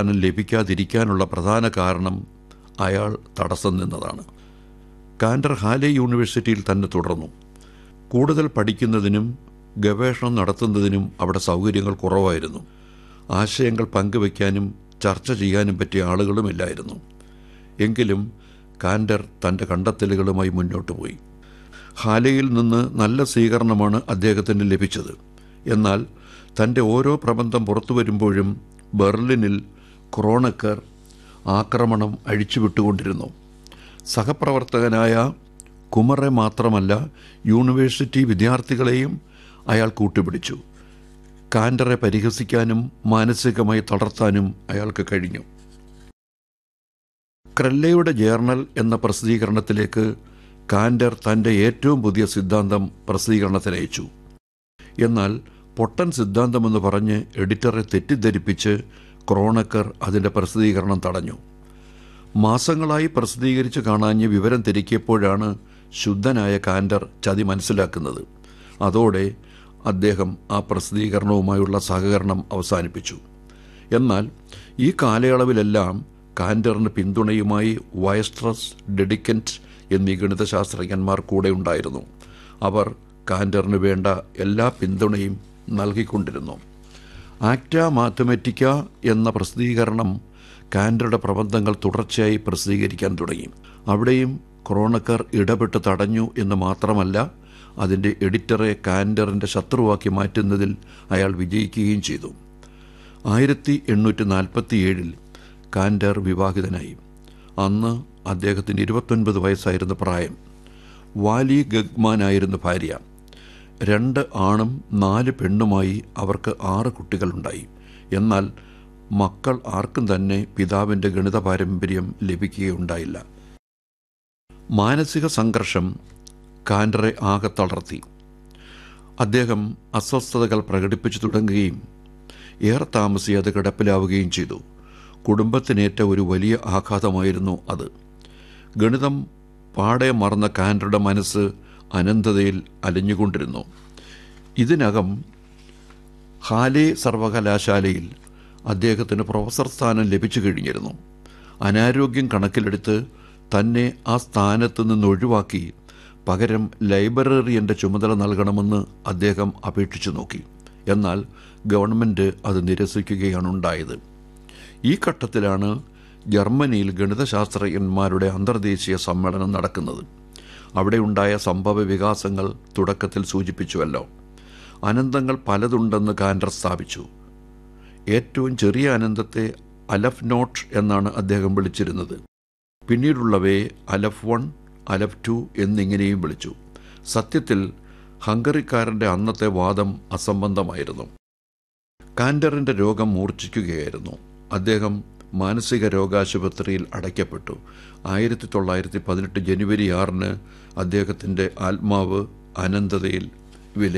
സ്ഥാനം ലഭിക്കാതിരിക്കാനുള്ള പ്രധാന കാരണം അയാൾ തടസ്സം നിന്നതാണ് കാൻഡർ ഹാലെ യൂണിവേഴ്സിറ്റിയിൽ തന്നെ തുടർന്നു കൂടുതൽ പഠിക്കുന്നതിനും ഗവേഷണം നടത്തുന്നതിനും അവിടെ സൗകര്യങ്ങൾ കുറവായിരുന്നു ആശയങ്ങൾ പങ്കുവയ്ക്കാനും ചർച്ച ചെയ്യാനും പറ്റിയ ആളുകളുമില്ലായിരുന്നു എങ്കിലും കാൻഡർ തൻ്റെ കണ്ടെത്തലുകളുമായി മുന്നോട്ട് പോയി ഹാലയിൽ നിന്ന് നല്ല സ്വീകരണമാണ് അദ്ദേഹത്തിന് ലഭിച്ചത് എന്നാൽ തൻ്റെ ഓരോ പ്രബന്ധം പുറത്തു വരുമ്പോഴും ബെർലിനിൽ ക്രോണക്കർ ആക്രമണം അഴിച്ചുവിട്ടുകൊണ്ടിരുന്നു സഹപ്രവർത്തകനായ കുമറെ മാത്രമല്ല യൂണിവേഴ്സിറ്റി വിദ്യാർത്ഥികളെയും അയാൾ കൂട്ടുപിടിച്ചു കാൻഡറെ പരിഹസിക്കാനും മാനസികമായി തളർത്താനും അയാൾക്ക് കഴിഞ്ഞു ക്രെല്ലയുടെ ജേർണൽ എന്ന പ്രസിദ്ധീകരണത്തിലേക്ക് കാൻഡർ തൻ്റെ ഏറ്റവും പുതിയ സിദ്ധാന്തം പ്രസിദ്ധീകരണത്തിനയച്ചു എന്നാൽ പൊട്ടൻ സിദ്ധാന്തമെന്ന് പറഞ്ഞ് എഡിറ്ററെ തെറ്റിദ്ധരിപ്പിച്ച് ക്രോണക്കർ അതിൻ്റെ പ്രസിദ്ധീകരണം തടഞ്ഞു മാസങ്ങളായി പ്രസിദ്ധീകരിച്ച് കാണാഞ്ഞ് വിവരം തിരക്കിയപ്പോഴാണ് ശുദ്ധനായ കാൻഡർ ചതി മനസ്സിലാക്കുന്നത് അതോടെ അദ്ദേഹം ആ പ്രസിദ്ധീകരണവുമായുള്ള സഹകരണം അവസാനിപ്പിച്ചു എന്നാൽ ഈ കാലയളവിലെല്ലാം കാൻഡറിന് പിന്തുണയുമായി വയസ്ട്രസ് ഡെഡിക്കൻറ്റ് എന്നീ ഗണിതശാസ്ത്രജ്ഞന്മാർ കൂടെ ഉണ്ടായിരുന്നു അവർ കാൻഡറിന് വേണ്ട എല്ലാ പിന്തുണയും നൽകിക്കൊണ്ടിരുന്നു ആക്റ്റ മാത്തമാറ്റിക്ക എന്ന പ്രസിദ്ധീകരണം കാൻഡറുടെ പ്രബന്ധങ്ങൾ തുടർച്ചയായി പ്രസിദ്ധീകരിക്കാൻ തുടങ്ങി അവിടെയും ക്രോണക്കർ ഇടപെട്ട് തടഞ്ഞു എന്ന് മാത്രമല്ല അതിൻ്റെ എഡിറ്ററെ കാൻഡറിൻ്റെ ശത്രുവാക്കി മാറ്റുന്നതിൽ അയാൾ വിജയിക്കുകയും ചെയ്തു ആയിരത്തി എണ്ണൂറ്റി നാൽപ്പത്തി ഏഴിൽ കാൻഡർ വിവാഹിതനായി അന്ന് അദ്ദേഹത്തിന് ഇരുപത്തൊൻപത് വയസ്സായിരുന്ന പ്രായം വാലി ഗഗ്മാനായിരുന്നു ഭാര്യ രണ്ട് ആണും നാല് പെണ്ണുമായി അവർക്ക് ആറ് കുട്ടികളുണ്ടായി എന്നാൽ മക്കൾ ആർക്കും തന്നെ പിതാവിൻ്റെ ഗണിത പാരമ്പര്യം ലഭിക്കുകയുണ്ടായില്ല മാനസിക സംഘർഷം കാൻഡറെ ആകെ തളർത്തി അദ്ദേഹം അസ്വസ്ഥതകൾ പ്രകടിപ്പിച്ചു തുടങ്ങുകയും ഏറെ താമസിയാതെ കിടപ്പിലാവുകയും ചെയ്തു കുടുംബത്തിനേറ്റ ഒരു വലിയ ആഘാതമായിരുന്നു അത് ഗണിതം പാടെ മറന്ന കാൻഡറുടെ മനസ്സ് അനന്തതയിൽ അലിഞ്ഞുകൊണ്ടിരുന്നു ഇതിനകം ഹാലെ സർവകലാശാലയിൽ അദ്ദേഹത്തിന് പ്രൊഫസർ സ്ഥാനം ലഭിച്ചു കഴിഞ്ഞിരുന്നു അനാരോഗ്യം കണക്കിലെടുത്ത് തന്നെ ആ സ്ഥാനത്ത് നിന്ന് ഒഴിവാക്കി പകരം ലൈബ്രറിയൻ്റെ ചുമതല നൽകണമെന്ന് അദ്ദേഹം അപേക്ഷിച്ചു നോക്കി എന്നാൽ ഗവൺമെൻറ് അത് നിരസിക്കുകയാണ് ഉണ്ടായത് ഈ ഘട്ടത്തിലാണ് ജർമ്മനിയിൽ ഗണിതശാസ്ത്രജ്ഞന്മാരുടെ അന്തർദേശീയ സമ്മേളനം നടക്കുന്നത് അവിടെ ഉണ്ടായ സംഭവ വികാസങ്ങൾ തുടക്കത്തിൽ സൂചിപ്പിച്ചുവല്ലോ അനന്തങ്ങൾ പലതുണ്ടെന്ന് കാൻഡർ സ്ഥാപിച്ചു ഏറ്റവും ചെറിയ അനന്തത്തെ അലഫ് നോട്ട് എന്നാണ് അദ്ദേഹം വിളിച്ചിരുന്നത് പിന്നീടുള്ളവയെ അലഫ് വൺ അലഫ് ടു എന്നിങ്ങനെയും വിളിച്ചു സത്യത്തിൽ ഹംഗറിക്കാരൻ്റെ അന്നത്തെ വാദം അസംബന്ധമായിരുന്നു കാൻഡറിൻ്റെ രോഗം മൂർച്ഛിക്കുകയായിരുന്നു അദ്ദേഹം മാനസിക രോഗാശുപത്രിയിൽ അടയ്ക്കപ്പെട്ടു ആയിരത്തി തൊള്ളായിരത്തി പതിനെട്ട് ജനുവരി ആറിന് അദ്ദേഹത്തിൻ്റെ ആത്മാവ് അനന്തതയിൽ